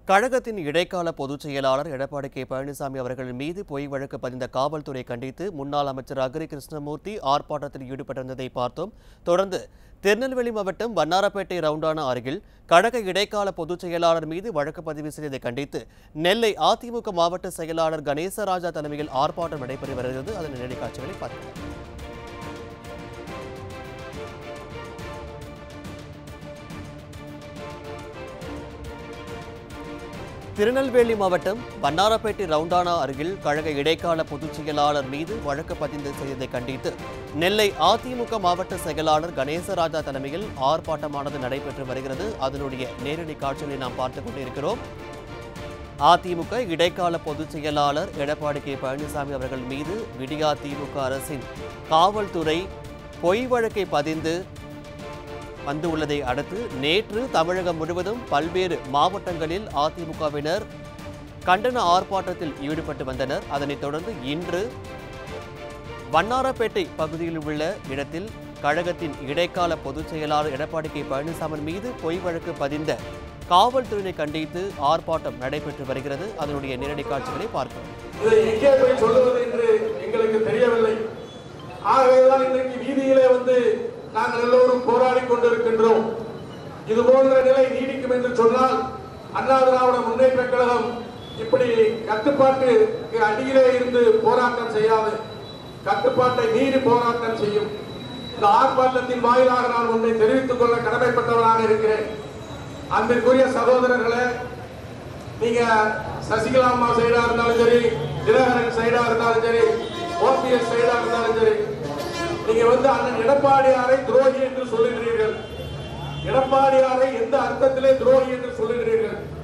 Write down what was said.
கழகத்தின் இடைக்கால பொதுச் செயலாளர் எடப்பாடி கே பழனிசாமி அவர்கள் மீது பொய் வழக்கு பதிந்த காவல்துறை கண்டித்து முன்னாள் அமைச்சர் அக்ரி கிருஷ்ணமூர்த்தி ஆர்ப்பாட்டத்தில் ஈடுபட்டிருந்ததை பார்த்தோம் தொடர்ந்து திருநெல்வேலி மாவட்டம் வண்ணாரப்பேட்டை ரவுண்டானா அருகில் கழக இடைக்கால பொதுச் செயலாளர் மீது வழக்கு பதிவு செய்ததை கண்டித்து நெல்லை அதிமுக மாவட்ட செயலாளர் கணேசராஜா தலைமையில் ஆர்ப்பாட்டம் நடைபெற்று வருகிறது அதன் நேரடி காட்சிகளை பார்க்கலாம் திருநெல்வேலி மாவட்டம் வண்ணாரப்பேட்டை ரவுண்டானா அருகில் கழக இடைக்கால பொதுச் செயலாளர் மீது வழக்கு பதிந்து செய்ததை கண்டித்து நெல்லை அதிமுக மாவட்ட செயலாளர் கணேசராஜா தலைமையில் ஆர்ப்பாட்டமானது நடைபெற்று வருகிறது அதனுடைய நேரடி காட்சிகளை நாம் பார்த்துக் கொண்டிருக்கிறோம் அதிமுக இடைக்கால பொதுச் செயலாளர் எடப்பாடி கே பழனிசாமி அவர்கள் மீது விடியா திமுக அரசின் காவல்துறை பொய் வழக்கை பதிந்து வந்து உள்ளதை அடுத்து நேற்று தமிழகம் முழுவதும் பல்வேறு மாவட்டங்களில் அதிமுகவினர் கண்டன ஆர்ப்பாட்டத்தில் ஈடுபட்டு வந்தனர் அதனைத் தொடர்ந்து இன்று வண்ணாரப்பேட்டை பகுதியில் உள்ள இடத்தில் கழகத்தின் இடைக்கால பொதுச் செயலாளர் எடப்பாடி கே பழனிசாமி மீது பொய் வழக்கு பதிந்த காவல்துறையினை கண்டித்து ஆர்ப்பாட்டம் நடைபெற்று வருகிறது அதனுடைய நேரடி காட்சிகளை பார்க்கிறோம் இதை எங்கே போய் சொல்லுவது என்று எங்களுக்கு தெரியவில்லை ஆகவேதான் இன்றைக்கு வீதியிலே வந்து நாங்கள் எல்லோரும் போராடி கொண்டிருக்கின்றோம் இது போன்ற நிலை நீடிக்கும் என்று சொன்னால் அண்ணா திராவிட முன்னேற்ற கழகம் இப்படி கட்டுப்பாட்டுக்கு அடியிலே இருந்து போராட்டம் செய்யாது கட்டுப்பாட்டை மீறி போராட்டம் செய்யும் இந்த ஆர்ப்பாட்டத்தின் வாயிலாக நான் ஒன்றை தெரிவித்துக் கொள்ள கடமைப்பட்டவனாக இருக்கிறேன் அன்பிற்குரிய சகோதரர்களே நீங்க சசிகலா அம்மா சைடா இருந்தாலும் சரி தினகரன் சைடா இருந்தாலும் சரி ஓபிஎஸ் சைடா இருந்தாலும் சரி நீங்க வந்து அண்ணன் எடப்பாடியாரை துரோகி என்று சொல்லுகிறீர்கள் எடப்பாடியாரை எந்த அர்த்தத்திலே துரோகி என்று சொல்லுகிறீர்கள்